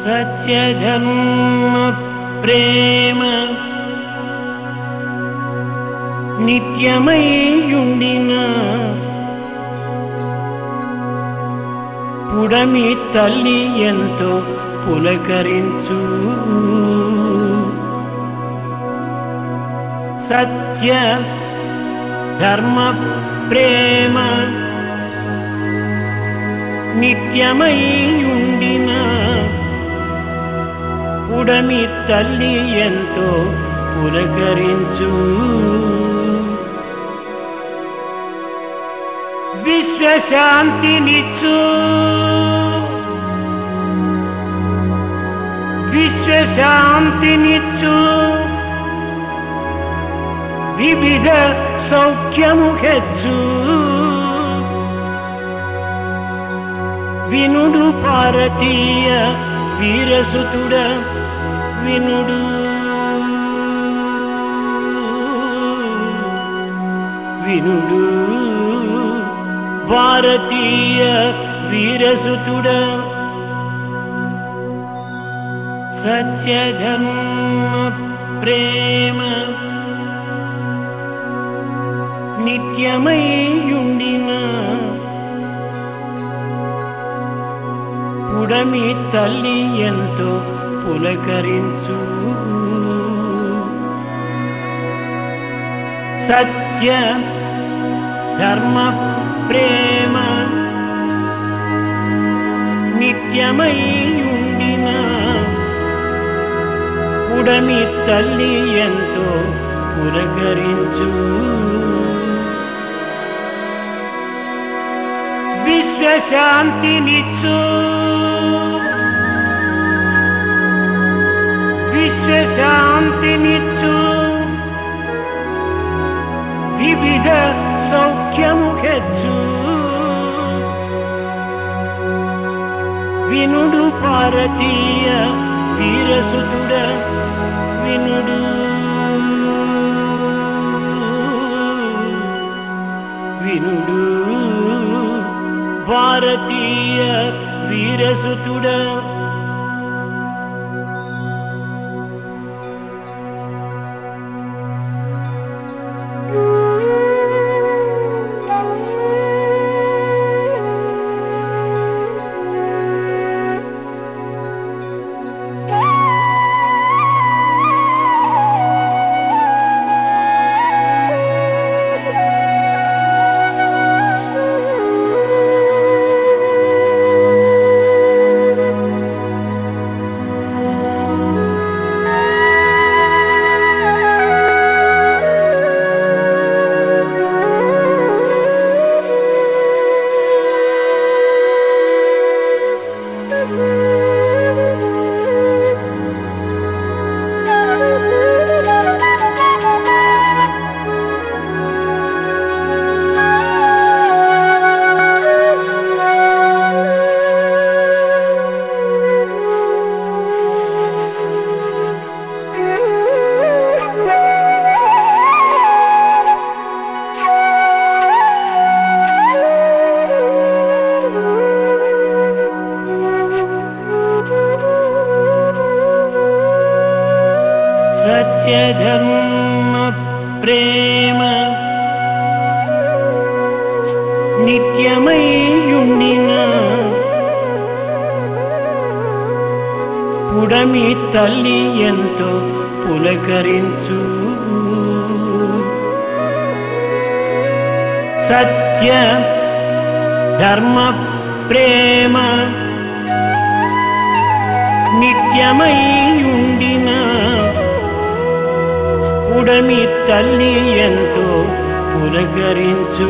సత్యధర్మ ప్రేమ నిత్యమయ్యుండిన పుడమి తల్లి ఎంతో పులకరించు సత్య ధర్మ ప్రేమ నిత్యమయ్యుండిన ఉడమి తల్లి ఎంతో పులకరించు విశ్వశాంతినిచ్చు విశ్వశాంతినిచ్చు వివిధ సౌఖ్యము హెచ్చు వినుడు భారతీయ వీరసుతుడ వినుడు వినుడు భారతీయ వీరసుతుడ సత్యధర్మ ప్రేమ నిత్యమయ్యుండిన పుడమి తల్లి ఎంతో పులకరించు సత్య ధర్మ ప్రేమ నిత్యమయ్యుండిన ఉడమి తల్లి ఎంతో పులకరించు విశ్వశాంతినిచ్చు విశ్వశాంతినిచ్చు వివిధ సౌఖ్యము హెచ్చు వినుడు భారతీయ వీరసుతుడ వినుడు వినుడు భారతీయ వీరసుతుడ సత్యధర్మ ప్రేమ నిత్యమయ్యుండిన పుడమి తల్లి ఎంతో పులకరించు సత్య ధర్మ ప్రేమ నిత్యమయ్యుండిన ఉడమి తల్లి ఎంతో పులకరించు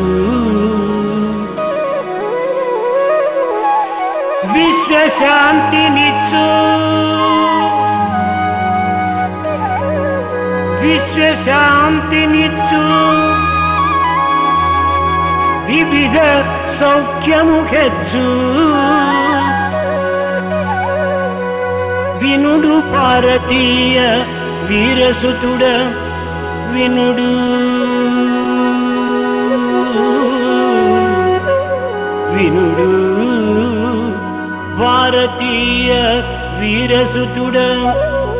విశ్వశాంతినిచ్చు విశ్వశాంతినిచ్చు వివిధ సౌఖ్యము హెచ్చు వినుడు భారతీయ వీరసుతుడ వినుడు వినుడు భారతీయ వీరసుతుడ